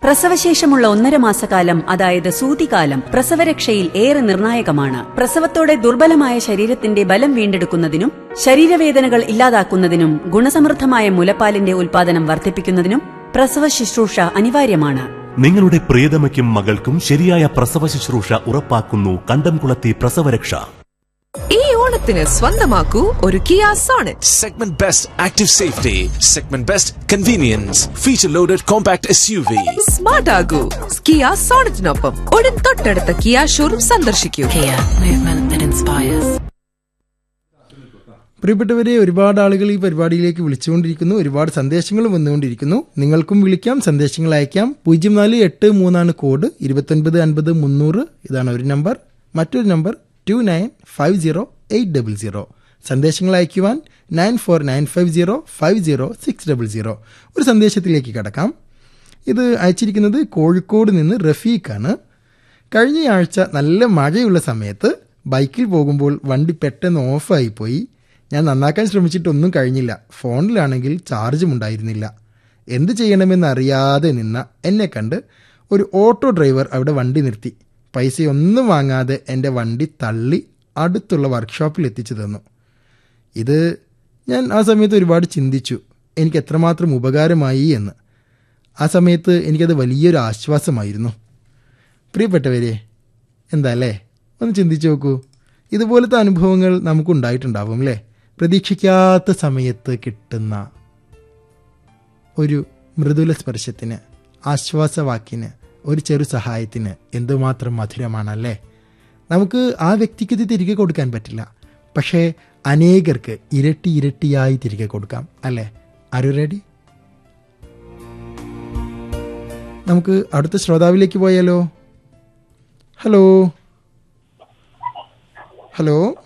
പ്രസവശേഷമുള്ള ഒന്നര മാസക്കാലം അതായത് സൂതികാലം പ്രസവരക്ഷയിൽ ഏറെ നിർണായകമാണ് പ്രസവത്തോടെ ദുർബലമായ ശരീരത്തിന്റെ ബലം വീണ്ടെടുക്കുന്നതിനും ശരീരവേദനകൾ ഇല്ലാതാക്കുന്നതിനും ഗുണസമൃദ്ധമായ മുലപ്പാലിന്റെ ഉൽപാദനം വർദ്ധിപ്പിക്കുന്നതിനും പ്രസവ ശുശ്രൂഷ അനിവാര്യമാണ് നിങ്ങളുടെ പ്രിയതമയ്ക്കും മകൾക്കും ശരിയായ പ്രസവ ശുശ്രൂഷ ഉറപ്പാക്കുന്നു കണ്ടംകുളത്തി പ്രസവരക്ഷ ഈ ഓണത്തിന് സ്വന്തമാക്കൂ ഒരു Kia Sonet Segment Best Active Safety, Segment Best Convenience, Feature Loaded Compact SUV. Smart ആകൂ കിയ സോണറ്റിനൊപ്പം ഉടൻ തൊട്ടടുത്ത കിയ ഷോറൂം സന്ദർശിക്കൂ Kia, movement that inspires. പ്രിയപ്പെട്ടവരെ ഒരുപാട് ആളുകൾ ഈ പരിപാടിയിലേക്ക് വിളിച്ചുകൊണ്ടിരിക്കുന്നു ഒരുപാട് സന്ദേശങ്ങളും വന്നുകൊണ്ടിരിക്കുന്നു നിങ്ങൾക്കും വിളിക്കാം സന്ദേശങ്ങൾ അയക്കാം പൂജ്യം നാല് എട്ട് മൂന്നാണ് കോഡ് ഇരുപത്തൊൻപത് അൻപത് മുന്നൂറ് ഇതാണ് ഒരു നമ്പർ മറ്റൊരു number two nine five zero eight double zero സന്ദേശങ്ങൾ അയക്കുവാൻ nine four nine five zero five zero six double zero ഒരു സന്ദേശത്തിലേക്ക് കടക്കാം ഇത് അയച്ചിരിക്കുന്നത് കോഴിക്കോട് നിന്ന് റഫീഖാണ് കഴിഞ്ഞ ആഴ്ച നല്ല മഴയുള്ള സമയത്ത് ബൈക്കിൽ പോകുമ്പോൾ വണ്ടി പെട്ടെന്ന് ഓഫായി പോയി ഞാൻ നന്നാക്കാൻ ശ്രമിച്ചിട്ടൊന്നും കഴിഞ്ഞില്ല ഫോണിലാണെങ്കിൽ ചാർജും ഉണ്ടായിരുന്നില്ല എന്ത് ചെയ്യണമെന്ന് അറിയാതെ നിന്ന എന്നെ കണ്ട് ഒരു ഓട്ടോ ഡ്രൈവർ അവിടെ വണ്ടി നിർത്തി പൈസയൊന്നും വാങ്ങാതെ എൻ്റെ വണ്ടി തള്ളി അടുത്തുള്ള വർക്ക്ഷോപ്പിൽ എത്തിച്ചു തന്നു ഇത് ഞാൻ ആ സമയത്ത് ഒരുപാട് ചിന്തിച്ചു എനിക്ക് എത്രമാത്രം ഉപകാരമായി എന്ന് ആ സമയത്ത് എനിക്കത് വലിയൊരു ആശ്വാസമായിരുന്നു പ്രിയപ്പെട്ടവരെ എന്താ അല്ലേ ഒന്ന് ചിന്തിച്ചു നോക്കൂ ഇതുപോലത്തെ അനുഭവങ്ങൾ നമുക്കുണ്ടായിട്ടുണ്ടാവും അല്ലേ പ്രതീക്ഷിക്കാത്ത സമയത്ത് കിട്ടുന്ന ഒരു മൃദുല സ്പർശത്തിന് ആശ്വാസവാക്കിന് ഒരു ചെറു സഹായത്തിന് എന്തുമാത്രം മധുരമാണല്ലേ നമുക്ക് ആ വ്യക്തിക്ക് ഇത് തിരികെ കൊടുക്കാൻ പറ്റില്ല പക്ഷേ അനേകർക്ക് ഇരട്ടി ഇരട്ടിയായി തിരികെ കൊടുക്കാം അല്ലേ ആരു റെഡി നമുക്ക് അടുത്ത ശ്രോതാവിലേക്ക് പോയാലോ ഹലോ ഹലോ